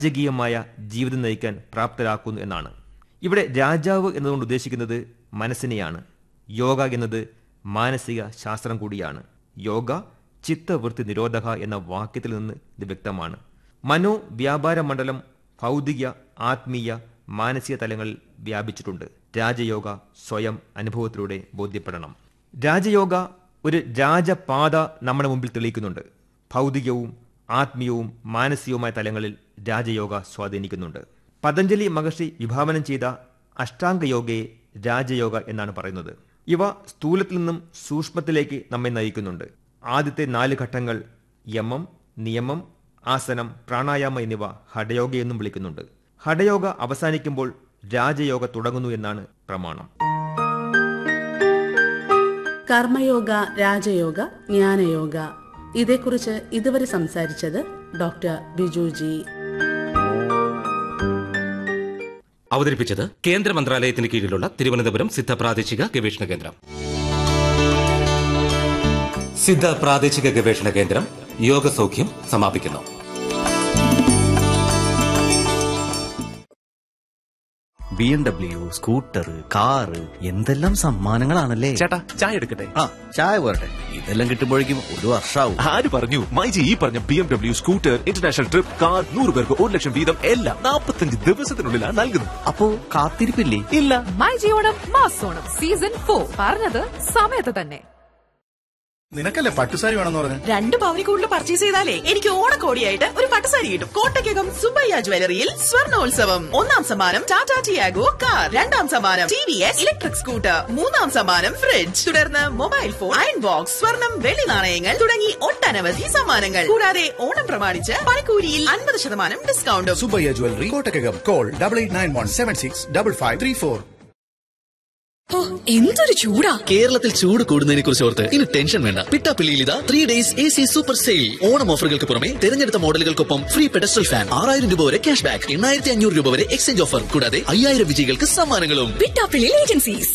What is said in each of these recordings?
രാജകീയമായ ജീവിതം നയിക്കാൻ പ്രാപ്തരാക്കുന്നു എന്നാണ് ഇവിടെ രാജാവ് എന്നതുകൊണ്ട് ഉദ്ദേശിക്കുന്നത് മനസ്സിനെയാണ് യോഗ എന്നത് മാനസിക ശാസ്ത്രം കൂടിയാണ് യോഗ ചിത്തവൃത്തി നിരോധക എന്ന വാക്യത്തിൽ നിന്ന് ഇത് വ്യക്തമാണ് മനോ വ്യാപാര മണ്ഡലം ഭൗതിക ആത്മീയ മാനസിക തലങ്ങളിൽ വ്യാപിച്ചിട്ടുണ്ട് രാജയോഗ സ്വയം അനുഭവത്തിലൂടെ ബോധ്യപ്പെടണം രാജയോഗ ഒരു രാജപാത നമ്മുടെ മുമ്പിൽ തെളിയിക്കുന്നുണ്ട് ഭൗതികവും ആത്മീയവും മാനസികവുമായ തലങ്ങളിൽ രാജയോഗ സ്വാധീനിക്കുന്നുണ്ട് പതഞ്ജലി മഹർഷി വിഭാവനം ചെയ്ത അഷ്ടാംഗ യോഗയെ രാജയോഗ എന്നാണ് പറയുന്നത് ഇവ സ്ഥൂലത്തിൽ നിന്നും സൂക്ഷ്മത്തിലേക്ക് നമ്മെ നയിക്കുന്നുണ്ട് ആദ്യത്തെ നാല് ഘട്ടങ്ങൾ യമം നിയമം ആസനം പ്രാണായാമ എന്നിവ ഹഠയോഗ എന്നും വിളിക്കുന്നുണ്ട് ഹഠയോഗ അവസാനിക്കുമ്പോൾ രാജയോഗ തുടങ്ങുന്നു എന്നാണ് പ്രമാണം കർമ്മയോഗ രാജയോഗ ജ്ഞാനയോഗ ഇതേക്കുറിച്ച് ഇതുവരെ സംസാരിച്ചത് ഡോക്ടർ ബിജുജി അവതരിപ്പിച്ചത് കേന്ദ്ര മന്ത്രാലയത്തിന് കീഴിലുള്ള തിരുവനന്തപുരം സിദ്ധ പ്രാദേശിക ഗവേഷണ കേന്ദ്രം സിദ്ധ പ്രാദേശിക ഗവേഷണ കേന്ദ്രം യോഗസൗഖ്യം സമാപിക്കുന്നു B M W scooter car എന്തെല്ലാം സമ്മാനങ്ങളാണല്ലേ ചേട്ടാ ചായ എടുക്കട്ടെ ആ ചായ പോരട്ടെ ഇതെല്ലാം കിട്ടുമ്പോഴേക്കും ഒരു വർഷാവും ആര് പറഞ്ഞു മൈജി ഈ പറഞ്ഞ B M W scooter international trip car നൂറ് പേർക്ക് ഒരു ലക്ഷം വീതം എല്ലാം നാൽപ്പത്തഞ്ച് ദിവസത്തിനുള്ളിലാണ് നൽകുന്നത് അപ്പോ കാത്തിരിപ്പില്ലേ ഇല്ല മൈ ജിയോണം മാസോണം സീസൺ ഫോർ പറഞ്ഞത് സമയത്ത് തന്നെ നിനക്കല്ലേ പട്ടുസാരി വേണമെന്ന് പറഞ്ഞു രണ്ട് പവനി കൂടുതൽ പർച്ചേസ് ചെയ്താലേ എനിക്ക് ഓണക്കോടിയായിട്ട് ഒരു പട്ടുസാരി കിട്ടും കോട്ടയ്ക്കകം സുബയ്യ ജ്വല്ലറിയിൽ സ്വർണോത്സവം ഒന്നാം സമ്മാനം ടാറ്റ ടിയാഗോ കാർ രണ്ടാം സമ്മാനം T V S electric scooter മൂന്നാം സമ്മാനം ഫ്രിഡ്ജ് തുടർന്ന് മൊബൈൽ ഫോൺ അയൺ ബോക്സ് സ്വർണം വെള്ളി നാണയങ്ങൾ തുടങ്ങി ഒട്ടനവധി സമ്മാനങ്ങൾ കൂടാതെ ഓണം പ്രമാണിച്ച് പണിക്കൂലിയിൽ അൻപത് ശതമാനം ഡിസ്കൗണ്ടും Subbayya jewellery Kottakkakam call double eight nine one seven six double five three four എന്തൊരു ചൂടാ കേരളത്തിൽ ചൂട് കൂടുന്നതിനെ കുറിച്ച് ഓർത്ത് ഇനി ടെൻഷൻ വേണ്ട പിട്ടാപ്പിള്ളിയിൽ ഇതാ three days A C super sale Onam ഓഫറുകൾക്ക് പുറമെ തിരഞ്ഞെടുത്ത മോഡലുകൾക്കൊപ്പം ഫ്രീ പെഡസ്റ്റൽ ഫാൻ ആറായിരം രൂപ വരെ ക്യാഷ് ബാക്ക് എണ്ണായിരത്തി അഞ്ഞൂറ് രൂപ വരെ എക്സ്ചേഞ്ച് ഓഫർ കൂടാതെ അയ്യായിരം വിജയികൾക്ക് സമ്മാനങ്ങളും പിട്ടാപ്പിള്ളി ഏജൻസീസ്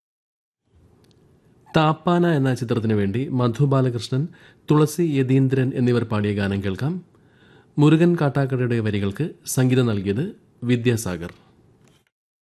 താപ്പാന എന്ന ചിത്രത്തിനു വേണ്ടി മധു ബാലകൃഷ്ണൻ തുളസി യതീന്ദ്രൻ എന്നിവർ പാടിയ ഗാനം കേൾക്കാം മുരുകൻ കാട്ടാക്കടയുടെ വരികൾക്ക് സംഗീതം നൽകിയത് വിദ്യാസാഗർ